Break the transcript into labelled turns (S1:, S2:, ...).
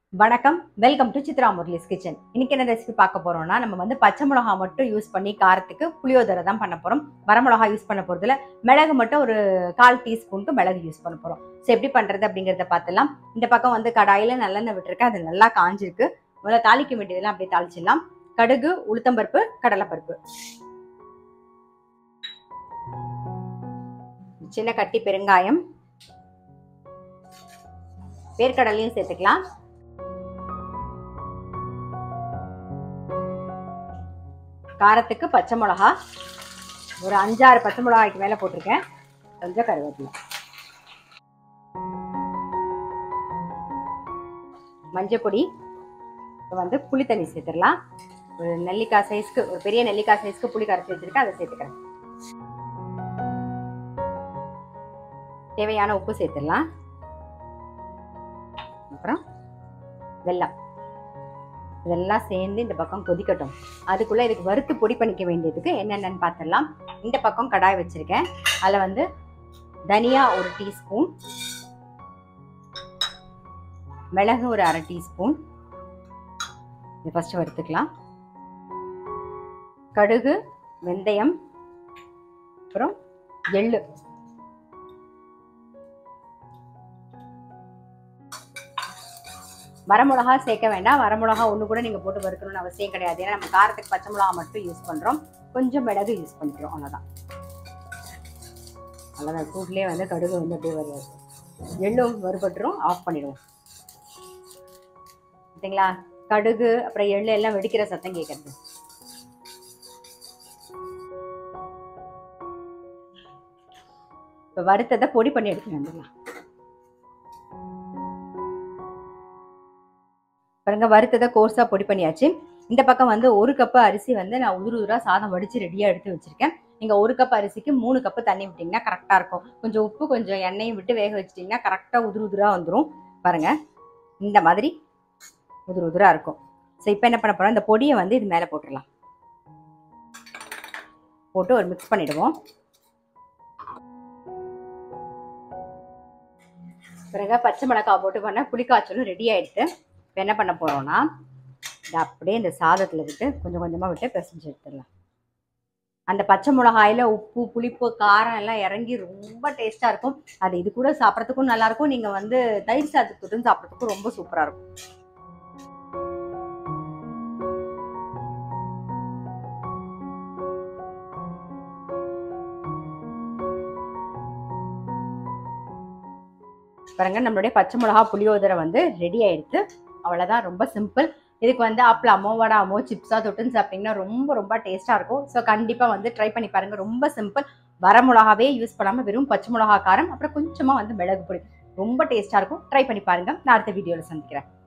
S1: வணக்கம் welcome to Chitra Murali's kitchen இன்னைக்கு என்ன ரெசிபி பார்க்க போறோம்னா நம்ம வந்து பச்சை மிளகா மட்டும் யூஸ் பண்ணி காரத்துக்கு புளியோதரை தான் பண்ண போறோம் வரமிளகா யூஸ் பண்ண போறதுல மிளகு மட்டும் ஒரு கால் டீஸ்பூனுக்கு மிளகு யூஸ் பண்ண போறோம் ஸோ எப்படி பண்றது அப்படிங்கறத பார்த்துலாம் இந்த பக்கம் வந்து கடாயில நல்லெண்ணெய் விட்டுருக்கேன் அது நல்லா காஞ்சிருக்கு முதல்ல தாளிக்க வேண்டியதெல்லாம் அப்படியே தாளிச்சிடலாம் கடுகு உளுத்தம்பருப்பு கடலைப்பருப்பு சின்ன கட்டி பெருங்காயம் வேர்க்கடலையும் சேர்த்துக்கலாம் காரத்துக்கு பச்சை மிளகா ஒரு அஞ்சாறு பச்சை மிளகாய்க்கு மேலே போட்டிருக்கேன் கொஞ்சம் கருவேப்பிலை மஞ்சள் பொடி இப்போ வந்து புளி தண்ணி சேர்த்துடலாம் ஒரு நெல்லிக்காய் சைஸ்க்கு ஒரு பெரிய நெல்லிக்காய் சைஸ்க்கு புளி கரைச்சி வச்சிருக்கேன் அதை சேர்த்துக்கிறேன் தேவையான உப்பு சேர்த்துடலாம் அப்புறம் வெல்லம் இதெல்லாம் சேர்ந்து இந்த பக்கம் கொதிக்கட்டும் அதுக்குள்ள இதுக்கு வறுத்து பொடி பண்ணிக்க வேண்டியதுக்கு என்னென்னு பார்த்துடலாம் இந்த பக்கம் கடாய் வச்சிருக்கேன் அதில் வந்து தனியா ஒரு டீஸ்பூன் மிளகு ஒரு அரை டீஸ்பூன் இது ஃபர்ஸ்ட் வறுத்துக்கலாம் கடுகு வெந்தயம் அப்புறம் எள்ளு வரமிளகா சேர்க்க வேண்டாம் வரமிளகா ஒன்று கூட நீங்கள் போட்டு வறுக்கணும்னு அவசியம் கிடையாது ஏன்னா நம்ம காரத்துக்கு பச்சை மிளகா மட்டும் யூஸ் பண்ணுறோம் கொஞ்சம் மிளகு யூஸ் பண்ணிக்கிறோம் அவ்வளோதான் அவ்வளோதான் கூட்லேயே வந்து கடுகு வந்து அப்படியே வருவாது எள்ளும் வறுபட்டுரும் ஆஃப் பண்ணிடுவோம் பார்த்தீங்களா கடுகு அப்புறம் எள்ளு எல்லாம் வெடிக்கிற சத்தம் கேட்கறது இப்போ வறுத்ததை பொடி பண்ணி எடுத்துட்டு வந்துடலாம் பாருங்க வறுத்ததை கோர்ஸாக பொடி பண்ணியாச்சு இந்த பக்கம் வந்து ஒரு கப்பு அரிசி வந்து நான் உதிரு உதிரா சாதம் வடித்து ரெடியாக எடுத்து வச்சிருக்கேன் நீங்கள் ஒரு கப் அரிசிக்கு மூணு கப்பு தண்ணி விட்டிங்கன்னா கரெக்டாக இருக்கும் கொஞ்சம் உப்பு கொஞ்சம் எண்ணெயும் விட்டு வேக வச்சிட்டிங்கன்னா கரெக்டாக உதிரு உதிராக வந்துடும் பாருங்க இந்த மாதிரி உதிரு உதிராக இருக்கும் ஸோ இப்போ என்ன பண்ண போகிறோம் இந்த பொடியை வந்து இது மேலே போட்டுடலாம் போட்டு ஒரு மிக்ஸ் பண்ணிடுவோம் பிறகு பச்சை மிளகாய் போட்டு பண்ண புளிக்காய்ச்சலும் ரெடி ஆயிடுத்து இப்போ என்ன பண்ண போகிறோம்னா இதை அப்படியே இந்த சாதத்தில் விட்டு கொஞ்சம் கொஞ்சமாக விட்டு பிசைஞ்சு எடுத்துடலாம் அந்த பச்சை மிளகாயில் உப்பு புளிப்பு காரம் எல்லாம் இறங்கி ரொம்ப டேஸ்ட்டாக இருக்கும் அது இது கூட சாப்பிட்றதுக்கும் நல்லாயிருக்கும் நீங்கள் வந்து தயிர் சாதத்துக்கு தொட்டு சாப்பிட்றதுக்கும் ரொம்ப சூப்பராக இருக்கும் பாருங்க நம்மளுடைய பச்சை மிளகா புளியோதரை வந்து ரெடி ஆயிடுச்சு அவ்வளோதான் ரொம்ப சிம்பிள் இதுக்கு வந்து அப்பளமோ வடாமோ சிப்ஸா தொட்டுன்னு சாப்பிட்டீங்கன்னா ரொம்ப ரொம்ப டேஸ்ட்டாக இருக்கும் ஸோ கண்டிப்பாக வந்து ட்ரை பண்ணி பாருங்க ரொம்ப சிம்பிள் வர மிளகாவே யூஸ் பண்ணாமல் வெறும் பச்சை மிளகா காரம் அப்புறம் கொஞ்சமாக வந்து மிளகு பொடி ரொம்ப டேஸ்ட்டாக இருக்கும் ட்ரை பண்ணி பாருங்க நான் அடுத்த வீடியோவில் சந்திக்கிறேன்